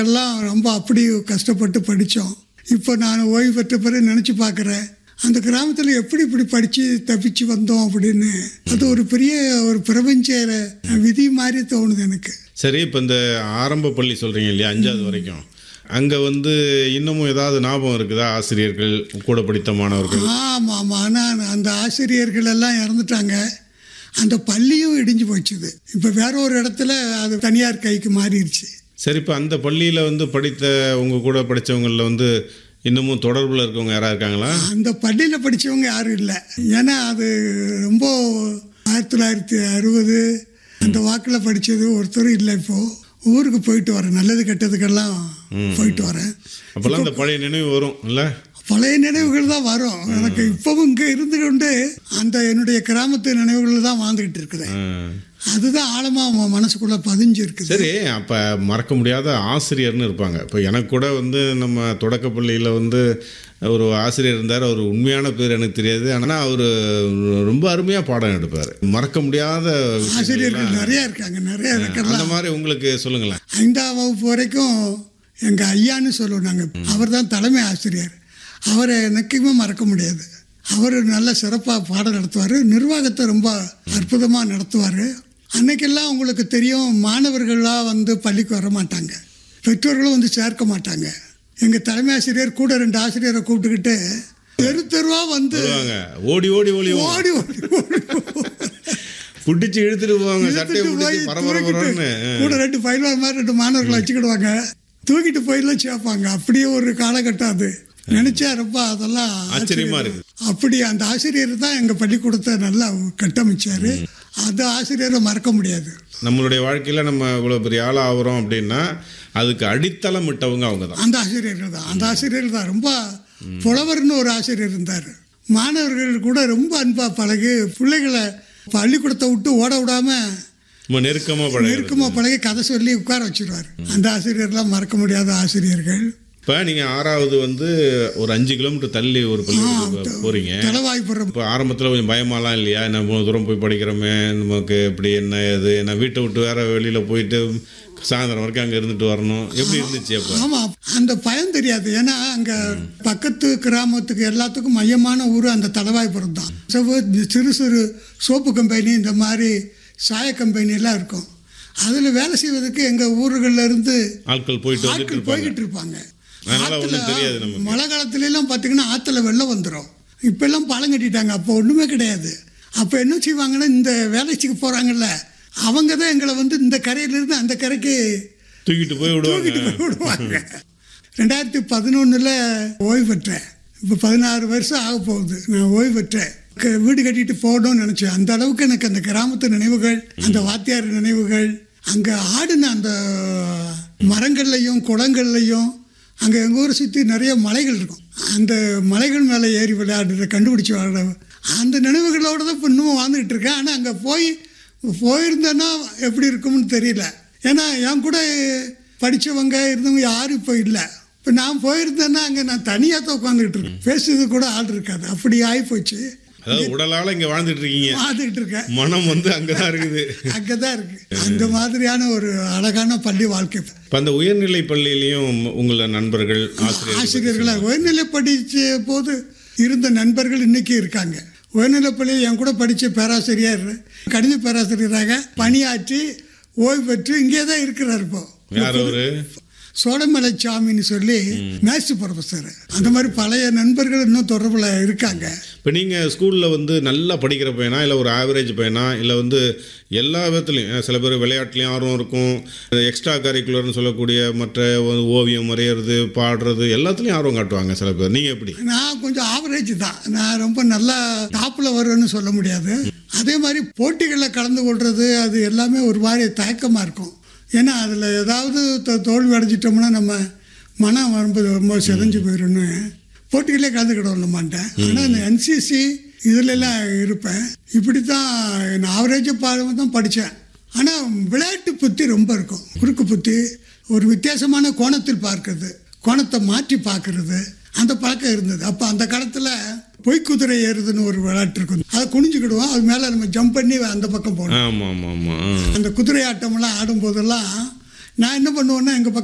எல்லாம் ரொம்ப அப்படி கஷ்டப்பட்டு படித்தோம் இப்போ நான் ஓய்வு பெற்ற பிறகு நினச்சி பார்க்குறேன் அந்த கிராமத்தில் எப்படி இப்படி படித்து தப்பிச்சு வந்தோம் அப்படின்னு அது ஒரு பெரிய ஒரு பிரபஞ்ச விதி மாதிரி தோணுது எனக்கு சரி இப்போ இந்த ஆரம்ப பள்ளி சொல்கிறீங்க இல்லையா அஞ்சாவது வரைக்கும் அங்கே வந்து இன்னமும் ஏதாவது ஞாபகம் இருக்குதா ஆசிரியர்கள் கூட படித்த மாணவர்கள் ஆமாம் ஆமாம் ஆனால் அந்த ஆசிரியர்கள் எல்லாம் இறந்துட்டாங்க அந்த பள்ளியும் இடிஞ்சு போச்சுது இப்போ வேற ஒரு இடத்துல அது தனியார் கைக்கு மாறிடுச்சு சரி இப்போ அந்த பள்ளியில் வந்து படித்த உங்கள் கூட படித்தவங்களில் வந்து இன்னமும் தொடர்பில் இருக்கவங்க யாராக இருக்காங்களா அந்த பள்ளியில் படித்தவங்க யாரும் இல்லை ஏன்னா அது ரொம்ப ஆயிரத்தி தொள்ளாயிரத்தி அறுபது அந்த வாக்கில் படித்தது ஒருத்தரும் இல்லை இப்போது ஊருக்கு போயிட்டு வரேன் நல்லது கெட்டதுக்கெல்லாம் போயிட்டு வரேன் அப்போல்லாம் அந்த பழைய நினைவு வரும் இல்லை பழைய நினைவுகள் தான் வரும் எனக்கு இப்பவும் இங்கே இருந்து கொண்டு அந்த என்னுடைய கிராமத்து நினைவுகள் தான் வாழ்ந்துக்கிட்டு இருக்கிறேன் அதுதான் ஆழமாக மனசுக்குள்ளே பதிஞ்சு இருக்குது சரி அப்போ மறக்க முடியாத ஆசிரியர்னு இருப்பாங்க இப்போ எனக்கு கூட வந்து நம்ம தொடக்கப்பள்ளியில் வந்து ஒரு ஆசிரியர் இருந்தார் அவர் உண்மையான பேர் எனக்கு தெரியாது ஆனால் அவர் ரொம்ப அருமையாக பாடம் எடுப்பார் மறக்க முடியாத விஷயங்கள் ஆசிரியர்கள் நிறையா இருக்காங்க நிறையா இருக்கலாம் அந்த மாதிரி உங்களுக்கு சொல்லுங்களேன் ஐந்தாம் வகுப்பு வரைக்கும் எங்கள் ஐயான்னு சொல்லுவோம் நாங்கள் அவர் தான் தலைமை ஆசிரியர் அவரை எனக்குமே மறக்க முடியாது அவர் நல்ல சிறப்பாக பாடம் நடத்துவார் நிர்வாகத்தை ரொம்ப அற்புதமாக நடத்துவார் அன்னைக்கெல்லாம் உங்களுக்கு தெரியும் மாணவர்களாக வந்து பள்ளிக்கு வர மாட்டாங்க பெற்றோர்களும் வந்து சேர்க்க மாட்டாங்க எங்கள் தலைமை ஆசிரியர் கூட ரெண்டு ஆசிரியரை கூப்பிட்டுக்கிட்டு தெரு தெருவாக வந்து சொல்லுவாங்க ஓடி ஓடி ஓடி ஓடி ஓடி ஓடி பிடிச்சி இழுத்துட்டு போவாங்க சட்டையை இழுத்துட்டு போய் பிடிச்சி பரபரன்னு தூக்கிட்டு, கூட ரெண்டு பயில்வான் மாதிரி ரெண்டு மாணவர்களை வச்சுக்கிடுவாங்க தூக்கிட்டு போயெல்லாம் சேர்ப்பாங்க அப்படியே ஒரு காலகட்டம் அது நினைச்சா ரொம்ப அதெல்லாம் ஆச்சரியமா இருக்கு. அப்படி அந்த ஆசிரியர் தான் எங்க பள்ளிக்கூடத்தை நல்லா கட்டமைச்சாரு அந்த ஆசிரியரை மறக்க முடியாது நம்மளுடைய வாழ்க்கையில் நம்ம இவ்வளோ பெரிய ஆள் ஆகிறோம் அப்படின்னா அதுக்கு அடித்தளம் விட்டவங்க அவங்க தான் அந்த ஆசிரியர்கள் தான் அந்த ஆசிரியர் தான் ரொம்ப புலவர்னு ஒரு ஆசிரியர் இருந்தார் மாணவர்கள் கூட ரொம்ப அன்பா பழகி பிள்ளைகளை பள்ளிக்கூடத்தை விட்டு ஓட விடாம ரொம்ப நெருக்கமாக பழகிறது நெருக்கமாக பழகி கதை சொல்லி உட்கார வச்சிருவார் அந்த ஆசிரியர்லாம் மறக்க முடியாத ஆசிரியர்கள் இப்போ நீங்கள் ஆறாவது வந்து ஒரு அஞ்சு கிலோமீட்டர் தள்ளி ஒரு பள்ளிக்கூடத்துக்கு போகிறீங்க தலைவாய்ப்புறம் இப்போ ஆரம்பத்தில் கொஞ்சம் பயமாலாம் இல்லையா நம்ம இவ்வளோ தூரம் போய் படிக்கிறோமே நமக்கு எப்படி என்ன ஏது நான் வீட்டை விட்டு வேற வெளியில் போயிட்டு சாயந்தரம் வரைக்கும் அங்கே இருந்துட்டு வரணும் எப்படி இருந்துச்சு அப்போ ஆமாம் அந்த பயம் தெரியாது ஏன்னா அங்கே பக்கத்து கிராமத்துக்கு எல்லாத்துக்கும் மையமான ஊர் அந்த தலவாய்ப்புறம் தான் So, சிறு சிறு சோப்பு கம்பெனி இந்த மாதிரி சாய கம்பெனி எல்லாம் இருக்கும் அதில் வேலை செய்வதற்கு எங்கள் ஊர்களில் இருந்து ஆட்கள் போயிட்டு வந்துட்டு ஆட்கள் இருப்பாங்க போய்கிட்டு இருப்பாங்க அதனால ஆத்துல ஒண்ணும் தெரியாது நமக்கு. மழை காலத்துல எல்லாம் பார்த்தீங்கன்னா ஆற்றுல வெள்ளம் வந்துடும் இப்பெல்லாம் பாலம் கட்டிட்டாங்க அப்போ ஒன்றுமே கிடையாது அப்போ என்ன செய்வாங்கன்னா இந்த வேலைக்கு போகிறாங்கல்ல அவங்க தான் எங்களை வந்து இந்த கரையிலிருந்து அந்த கரைக்கு தூக்கிட்டு போய் விடுவாங்க தூக்கிட்டு போய் விடுவாங்க ரெண்டாயிரத்தி பதினொன்றில் ஓய்வு பெற்றேன் இப்போ பதினாறு வருஷம் ஆக போகுது நான் ஓய்வு பெற்றேன் க- வீடு கட்டிட்டு போகணும்னு நினச்சேன் அந்த அளவுக்கு எனக்கு அந்த கிராமத்து நினைவுகள் அந்த வாத்தியார் நினைவுகள் அங்கே ஆடின அந்த மரங்கள்லையும் குளங்கள்லையும் அங்கே எங்கள் ஊரை சுற்றி நிறைய மலைகள் இருக்கும் அந்த மலைகள் மேலே ஏறி விளையாடுற கண்டுபிடிச்சி விளையாட அந்த நினைவுகளோடு தான் இப்போ இன்னமும் வாழ்ந்துக்கிட்டு இருக்கேன் ஆனால் அங்கே போய் போயிருந்தேன்னா எப்படி இருக்கும்னு தெரியல ஏன்னா என் கூட படித்தவங்க இருந்தவங்க யாரும் இப்போ இல்லை இப்போ நான் போயிருந்தேன்னா அங்கே நான் தனியாக தான் உட்காந்துக்கிட்டு இருக்கேன் பேசுறது கூட ஆள் இருக்காது அப்படி ஆகிப்போச்சு அதாவது உடலால் இங்கே வாழ்ந்துட்டு இருக்கீங்க வாழ்ந்துக்கிட்டு இருக்கேன் மனம் வந்து அங்கே தான் இருக்குது அங்கே தான் இருக்குது அந்த மாதிரியான ஒரு அழகான பள்ளி வாழ்க்கை இப்போ அந்த உயர்நிலை பள்ளியிலையும் உங்களை நண்பர்கள் ஆசிரியர்கள் ஆசிரியர்களை உயர்நிலை படித்த போது இருந்த நண்பர்கள் இன்னைக்கு இருக்காங்க உயர்நிலைப் பள்ளியில் என் கூட படித்த பேராசிரியர் கணித பேராசிரியராக பணியாற்றி ஓய்வு பெற்று இங்கே தான் இருக்கிறார் இப்போ யார் அவரு சோடமலை சாமின்னு சொல்லி மேத்ஸ் ப்ரொஃபஸர் அந்த மாதிரி பழைய நண்பர்கள் இன்னும் தொடர்பில் இருக்காங்க இப்போ நீங்கள் ஸ்கூலில் வந்து நல்லா படிக்கிற பையனா இல்லை ஒரு ஆவரேஜ் பையனா இல்லை வந்து எல்லா விதத்துலையும் சில பேர் விளையாட்டுலையும் ஆர்வம் இருக்கும் எக்ஸ்ட்ரா கரிக்குலர்னு சொல்லக்கூடிய மற்ற ஒரு ஓவியம் வரைகிறது பாடுறது எல்லாத்துலேயும் ஆர்வம் காட்டுவாங்க சில பேர் நீங்கள் எப்படி நான் கொஞ்சம் ஆவரேஜ் தான் நான் ரொம்ப நல்லா டாப்பில் வருவேன்னு சொல்ல முடியாது அதே மாதிரி போட்டிகளில் கலந்து கொள்வது அது எல்லாமே ஒரு மாதிரி தயக்கமாக இருக்கும் ஏன்னா அதில் ஏதாவது தோ- தோல்வி அடைஞ்சிட்டோம்னா நம்ம மனம் ரொம்ப ரொம்ப சிதைஞ்சு போயிடும்னு போட்டிகளே கலந்துக்கிட மாட்டேன் ஆனால் இந்த என்சிசி இதிலெல்லாம் இருப்பேன் இப்படி தான் நான் ஆவரேஜ் பாடம் தான் படித்தேன் ஆனால் விளையாட்டு புத்தி ரொம்ப இருக்கும் குறுக்கு புத்தி ஒரு வித்தியாசமான கோணத்தில் பார்க்கறது கோணத்தை மாற்றி பார்க்கறது அந்த பழக்கம் இருந்தது அப்போ அந்த காலத்தில் பொய்க்குதிரை ஏறுதுன்னு ஒரு விளையாட்டு இருக்கும் அதை குனிஞ்சுக்கிடுவோம் அது மேலே நம்ம ஜம்ப் பண்ணி அந்த பக்கம் போகணும் ஆமாம் ஆமாம் ஆமாம் அந்த குதிரை ஆட்டமெல்லாம் ஆடும்போதெல்லாம் நான் என்ன பண்ணுவேன்னா எங்கள் பக்கம்